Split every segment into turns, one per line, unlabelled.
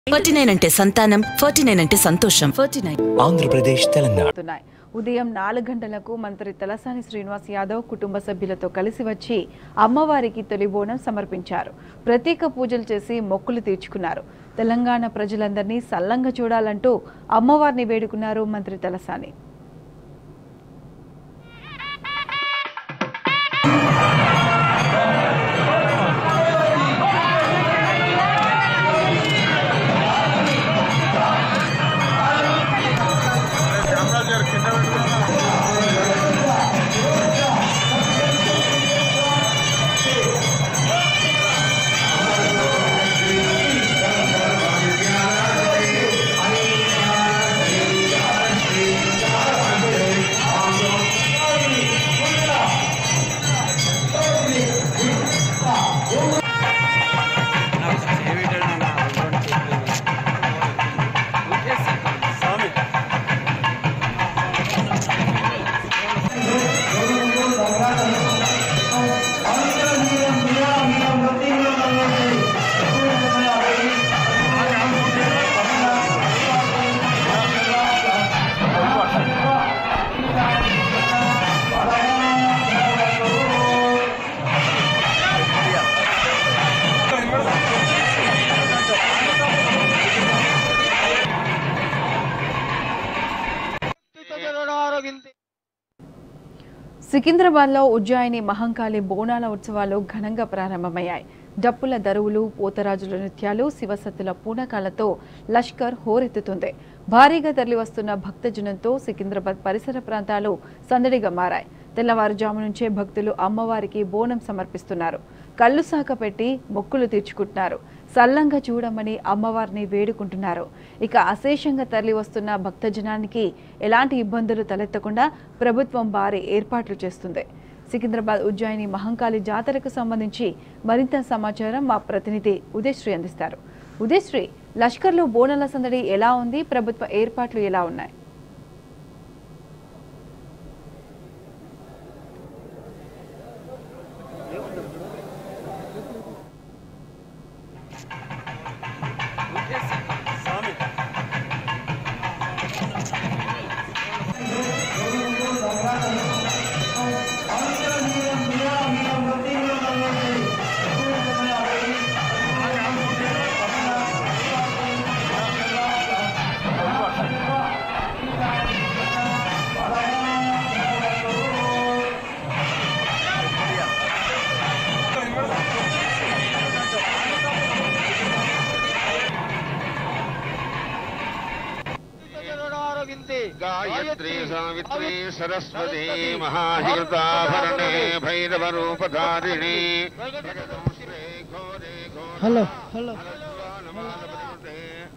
forty nine అంటే సంతానం forty nine అంటే సంతోషం ఫార్టీ నైన్
ఆంధ్రప్రదేశ్ తెలంగాణ
అవుతున్నాయి ఉదయం నాలుగు గంటలకు మంత్రి తలసాని శ్రీనివాస్ యాదవ్ కుటుంబ సభ్యులతో కలిసి వచ్చి అమ్మవారికి తొలి బోనం సమర్పించారు ప్రత్యేక పూజలు చేసి మొక్కులు తీర్చుకున్నారు తెలంగాణ ప్రజలందరినీ సల్లంగా చూడాలంటూ అమ్మవారిని వేడుకున్నారు మంత్రి తలసాని సికింద్రాబాద్లో ఉజ్జాయిని మహంకాళి బోనాల ఉత్సవాలు ఘనంగా ప్రారంభమయ్యాయి డప్పుల దరువులు పోతరాజుల నృత్యాలు శివసత్తుల పూనకాలతో లష్కర్ హోరెత్తుతుంది భారీగా తరలివస్తున్న భక్తజనంతో సికింద్రాబాద్ పరిసర ప్రాంతాలు సందడిగా మారాయి తెల్లవారుజాము నుంచే భక్తులు అమ్మవారికి బోనం సమర్పిస్తున్నారు కళ్ళు సాక పెట్టి మొక్కులు తీర్చుకుంటున్నారు సల్లంగా చూడమని అమ్మవారిని వేడుకుంటున్నారు ఇక అశేషంగా తరలి వస్తున్న భక్తజనానికి ఎలాంటి ఇబ్బందులు తలెత్తకుండా ప్రభుత్వం భారీ ఏర్పాట్లు చేస్తుంది సికింద్రాబాద్ ఉజ్జాయిని మహంకాళి జాతరకు సంబంధించి మరింత సమాచారం మా ప్రతినిధి ఉదయశ్రీ అందిస్తారు ఉదయశ్రీ లష్కర్లో బోనాల సందడి ఎలా ఉంది ప్రభుత్వ ఏర్పాట్లు ఎలా ఉన్నాయి
गायत्री सावित्री सरस्वती महाहिताभरणे भैरवरूपधारिणी जगदंश्रे घोरे घोरे
హలో హలో
ज्वालमालपरिवृते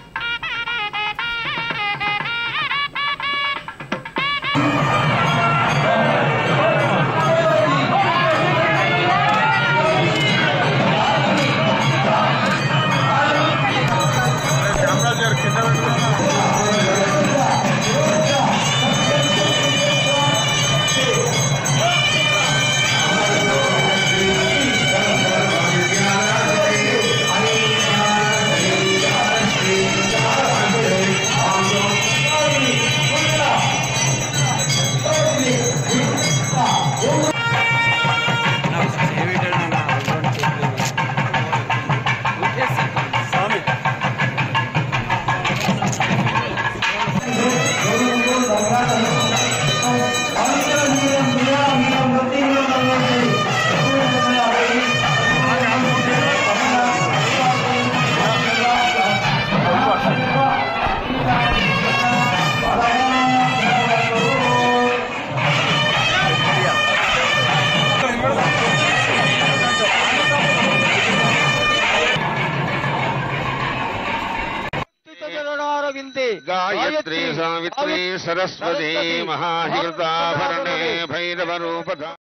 गायत्री सावित्री सरस्वती महाहिताभरणे भैरवरूपधा